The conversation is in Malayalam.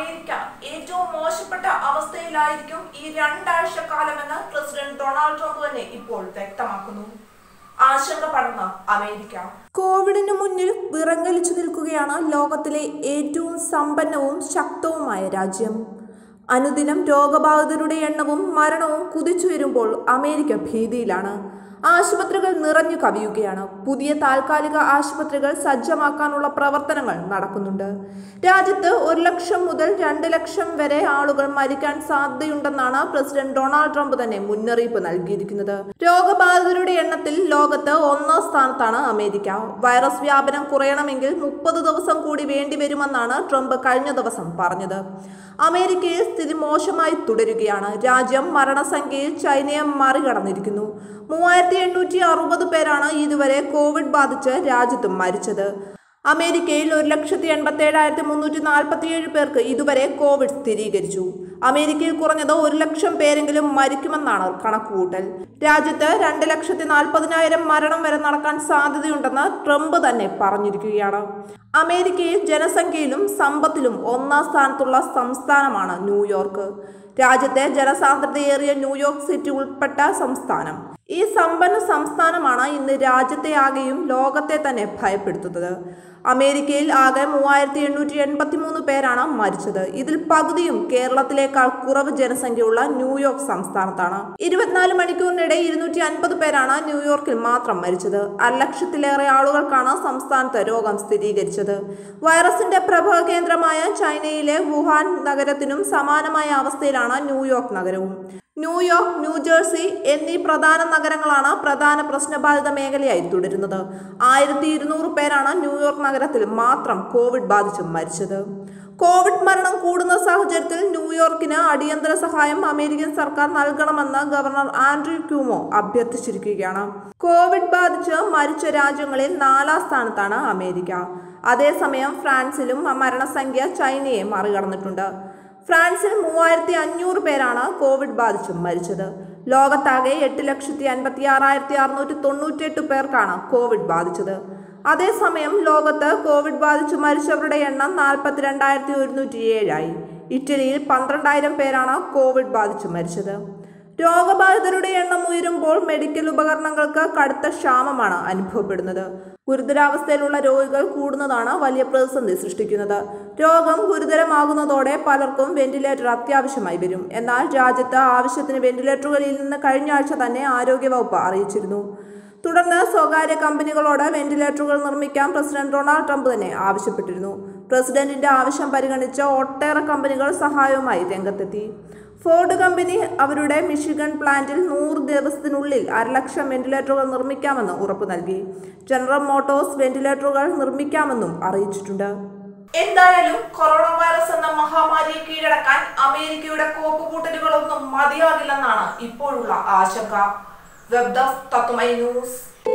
അമേരിക്ക ഏറ്റവും മോശപ്പെട്ട അവസ്ഥയിലായിരിക്കും ഈ രണ്ടാഴ്ച കാലമെന്ന് പ്രസിഡന്റ് ഡൊണാൾഡ് ട്രംപ് തന്നെ ഇപ്പോൾ വ്യക്തമാക്കുന്നു ആശങ്ക പടർന്ന അമേരിക്ക കോവിഡിന് മുന്നിൽ വിറങ്ങലിച്ചു നിൽക്കുകയാണ് ലോകത്തിലെ ഏറ്റവും സമ്പന്നവും ശക്തവുമായ രാജ്യം അനുദിനം രോഗബാധിതരുടെ എണ്ണവും മരണവും കുതിച്ചുയരുമ്പോൾ അമേരിക്ക ഭീതിയിലാണ് ആശുപത്രികൾ നിറഞ്ഞു കവിയുകയാണ് പുതിയ താൽക്കാലിക ആശുപത്രികൾ സജ്ജമാക്കാനുള്ള പ്രവർത്തനങ്ങൾ നടക്കുന്നുണ്ട് രാജ്യത്ത് ഒരു ലക്ഷം മുതൽ രണ്ട് ലക്ഷം വരെ ആളുകൾ മരിക്കാൻ സാധ്യതയുണ്ടെന്നാണ് പ്രസിഡന്റ് ഡൊണാൾഡ് ട്രംപ് തന്നെ മുന്നറിയിപ്പ് നൽകിയിരിക്കുന്നത് രോഗബാധിതരുടെ എണ്ണത്തിൽ ലോകത്ത് ഒന്നാം സ്ഥാനത്താണ് അമേരിക്ക വൈറസ് വ്യാപനം കുറയണമെങ്കിൽ മുപ്പത് ദിവസം കൂടി വേണ്ടിവരുമെന്നാണ് ട്രംപ് കഴിഞ്ഞ ദിവസം പറഞ്ഞത് അമേരിക്കയിൽ സ്ഥിതി മോശമായി തുടരുകയാണ് രാജ്യം മരണസംഖ്യയിൽ ചൈനയെ മറികടന്നിരിക്കുന്നു മൂവായിരത്തി എണ്ണൂറ്റി അറുപത് പേരാണ് ഇതുവരെ കോവിഡ് ബാധിച്ച് രാജ്യത്ത് മരിച്ചത് അമേരിക്കയിൽ ഒരു ലക്ഷത്തി എൺപത്തി ഏഴായിരത്തി മുന്നൂറ്റി നാൽപ്പത്തി ഏഴ് പേർക്ക് ഇതുവരെ കോവിഡ് സ്ഥിരീകരിച്ചു അമേരിക്കയിൽ കുറഞ്ഞത് ഒരു ലക്ഷം പേരെങ്കിലും മരിക്കുമെന്നാണ് കണക്കുകൂട്ടൽ രാജ്യത്ത് രണ്ട് ലക്ഷത്തി നാൽപ്പതിനായിരം മരണം വരെ നടക്കാൻ സാധ്യതയുണ്ടെന്ന് ട്രംപ് തന്നെ പറഞ്ഞിരിക്കുകയാണ് അമേരിക്കയിൽ ജനസംഖ്യയിലും സമ്പത്തിലും ഒന്നാം സ്ഥാനത്തുള്ള സംസ്ഥാനമാണ് ന്യൂയോർക്ക് രാജ്യത്തെ ജനസാന്ദ്രതയേറിയ ന്യൂയോർക്ക് സിറ്റി ഉൾപ്പെട്ട സംസ്ഥാനം ഈ സമ്പന്ന സംസ്ഥാനമാണ് ഇന്ന് രാജ്യത്തെ ആകെയും ലോകത്തെ തന്നെ ഭയപ്പെടുത്തുന്നത് അമേരിക്കയിൽ ആകെ മൂവായിരത്തി എണ്ണൂറ്റി എൺപത്തി മൂന്ന് പേരാണ് മരിച്ചത് ഇതിൽ പകുതിയും കേരളത്തിലേക്കാൾ കുറവ് ജനസംഖ്യയുള്ള ന്യൂയോർക്ക് സംസ്ഥാനത്താണ് ഇരുപത്തിനാല് മണിക്കൂറിനിടെ ഇരുന്നൂറ്റി അൻപത് പേരാണ് ന്യൂയോർക്കിൽ മാത്രം മരിച്ചത് അര ലക്ഷത്തിലേറെ ആളുകൾക്കാണ് സംസ്ഥാനത്ത് രോഗം സ്ഥിരീകരിച്ചത് വൈറസിന്റെ പ്രഭവ കേന്ദ്രമായ ചൈനയിലെ വുഹാൻ നഗരത്തിനും സമാനമായ അവസ്ഥയിലാണ് ന്യൂയോർക്ക് നഗരവും ന്യൂയോർക്ക് ന്യൂജേഴ്സി എന്നീ പ്രധാന നഗരങ്ങളാണ് പ്രധാന പ്രശ്നബാധിത മേഖലയായി തുടരുന്നത് ആയിരത്തി ഇരുന്നൂറ് പേരാണ് ന്യൂയോർക്ക് നഗരത്തിൽ മാത്രം കോവിഡ് ബാധിച്ച് മരിച്ചത് കോവിഡ് മരണം കൂടുന്ന സാഹചര്യത്തിൽ ന്യൂയോർക്കിന് അടിയന്തര സഹായം അമേരിക്കൻ സർക്കാർ നൽകണമെന്ന് ഗവർണർ ആൻഡ്രൂ ക്യൂമോ അഭ്യർത്ഥിച്ചിരിക്കുകയാണ് കോവിഡ് ബാധിച്ച് മരിച്ച രാജ്യങ്ങളിൽ നാലാം സ്ഥാനത്താണ് അമേരിക്ക അതേസമയം ഫ്രാൻസിലും മരണസംഖ്യ ചൈനയെ മറികടന്നിട്ടുണ്ട് ഫ്രാൻസിൽ മൂവായിരത്തി അഞ്ഞൂറ് പേരാണ് കോവിഡ് ബാധിച്ച് മരിച്ചത് ലോകത്താകെ എട്ട് ലക്ഷത്തി അൻപത്തി ആറായിരത്തി അറുന്നൂറ്റി തൊണ്ണൂറ്റിയെട്ട് പേർക്കാണ് കോവിഡ് ബാധിച്ചത് അതേസമയം ലോകത്ത് കോവിഡ് ബാധിച്ച് മരിച്ചവരുടെ എണ്ണം നാൽപ്പത്തിരണ്ടായിരത്തി ഒരുന്നൂറ്റി ഏഴായി ഇറ്റലിയിൽ പന്ത്രണ്ടായിരം പേരാണ് കോവിഡ് ബാധിച്ച് മരിച്ചത് രോഗബാധിതരുടെ എണ്ണം ഉയരുമ്പോൾ മെഡിക്കൽ ഉപകരണങ്ങൾക്ക് കടുത്ത ക്ഷാമമാണ് അനുഭവപ്പെടുന്നത് ഗുരുതരാവസ്ഥയിലുള്ള രോഗികൾ കൂടുന്നതാണ് വലിയ പ്രതിസന്ധി സൃഷ്ടിക്കുന്നത് രോഗം ഗുരുതരമാകുന്നതോടെ പലർക്കും വെന്റിലേറ്റർ അത്യാവശ്യമായി വരും എന്നാൽ രാജ്യത്ത് ആവശ്യത്തിന് വെന്റിലേറ്ററുകളിൽ നിന്ന് കഴിഞ്ഞ ആഴ്ച തന്നെ ആരോഗ്യവകുപ്പ് അറിയിച്ചിരുന്നു തുടർന്ന് സ്വകാര്യ കമ്പനികളോട് വെന്റിലേറ്ററുകൾ നിർമ്മിക്കാൻ പ്രസിഡന്റ് ഡൊണാൾഡ് ട്രംപ് തന്നെ ആവശ്യപ്പെട്ടിരുന്നു പ്രസിഡന്റിന്റെ ആവശ്യം പരിഗണിച്ച് ഒട്ടേറെ കമ്പനികൾ സഹായവുമായി രംഗത്തെത്തി ഫോർഡ് കമ്പനി അവരുടെ മിഷിഗൺ പ്ലാന്റിൽ നൂറ് ദിവസത്തിനുള്ളിൽ അരലക്ഷം വെന്റിലേറ്ററുകൾ നിർമ്മിക്കാമെന്ന് ഉറപ്പു നൽകി ജനറൽ മോട്ടോഴ്സ് വെന്റിലേറ്ററുകൾ നിർമ്മിക്കാമെന്നും അറിയിച്ചിട്ടുണ്ട് എന്തായാലും കൊറോണ വൈറസ് എന്ന മഹാമാരിയെ കീഴടക്കാൻ അമേരിക്കയുടെ കോപ്പുകൂട്ടലുകളൊന്നും മതിയാകില്ലെന്നാണ് ഇപ്പോഴുള്ള ആശങ്ക വെബ് ഡെസ്ക് തത്വമൈ ന്യൂസ്